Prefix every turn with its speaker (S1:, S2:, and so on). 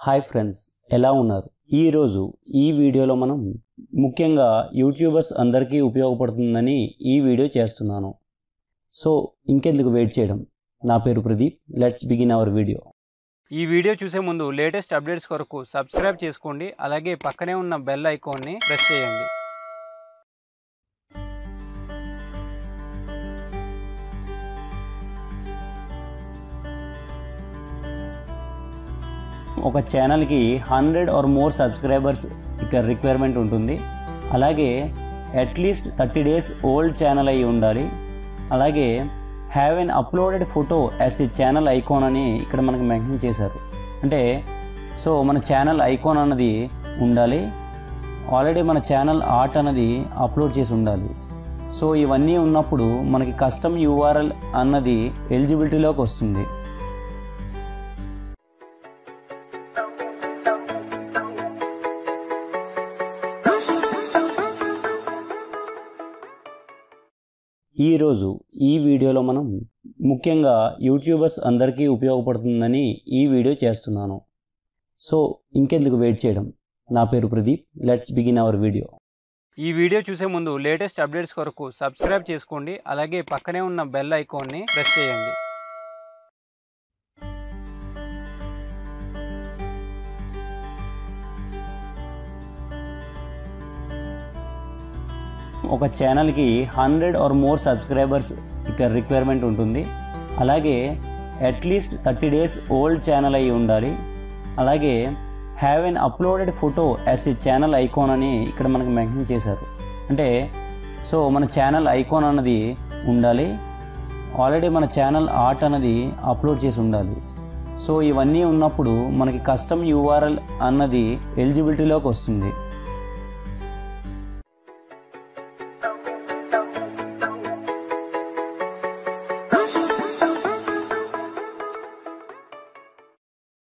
S1: hi friends ఎలా ఉన్నారు ఈరోజు ఈ వీడియోలో మనం ముఖ్యంగా యూట్యూబర్స్ అందరికీ ఉపయోగపడుతుందని ఈ వీడియో చేస్తున్నాను సో ఇంకెందుకు వెయిట్ చేయడం నా పేరు Pradeep let's begin our video
S2: ఈ వీడియో చూసే ముందు లేటెస్ట్ అప్డేట్స్ కొరకు సబ్స్క్రైబ్ చేసుకోండి అలాగే పక్కనే ఉన్న బెల్ ఐకాన్ని ప్రెస్ చేయండి
S1: ఒక ఛానల్కి హండ్రెడ్ ఆర్ మోర్ సబ్స్క్రైబర్స్ ఇక్కడ రిక్వైర్మెంట్ ఉంటుంది అలాగే at least thirty days old channel అయి ఉండాలి అలాగే have an uploaded photo as a channel icon అని ఇక్కడ మనకు మెన్షన్ చేశారు అంటే సో మన ఛానల్ ఐకాన్ అన్నది ఉండాలి ఆల్రెడీ మన ఛానల్ ఆర్ట్ అన్నది అప్లోడ్ చేసి ఉండాలి సో ఇవన్నీ ఉన్నప్పుడు మనకి కస్టమ్ యూఆర్ఎల్ అన్నది ఎలిజిబిలిటీలోకి వస్తుంది ఈరోజు ఈ వీడియోలో మనం ముఖ్యంగా యూట్యూబర్స్ అందరికీ ఉపయోగపడుతుందని ఈ వీడియో చేస్తున్నాను సో ఇంకెందుకు వెయిట్ చేయడం నా పేరు Pradeep let's begin our video
S2: ఈ వీడియో చూసే ముందు లేటెస్ట్ అప్డేట్స్ కొరకు సబ్స్క్రైబ్ చేసుకోండి అలాగే పక్కనే ఉన్న బెల్ ఐకాన్ని ప్రెస్ చేయండి
S1: ఒక ఛానల్కి హండ్రెడ్ ఆర్ మోర్ సబ్స్క్రైబర్స్ ఇక్కడ రిక్వైర్మెంట్ ఉంటుంది అలాగే at least thirty days old channel అయి ఉండాలి అలాగే have an uploaded photo as a channel icon అని ఇక్కడ మనకు మెన్షన్ చేశారు అంటే సో మన ఛానల్ ఐకాన్ అన్నది ఉండాలి ఆల్రెడీ మన ఛానల్ ఆర్ట్ అన్నది అప్లోడ్ చేసి ఉండాలి సో ఇవన్నీ ఉన్నప్పుడు మనకి కస్టమ్ యూఆర్ఎల్ అన్నది ఎలిజిబిలిటీలోకి వస్తుంది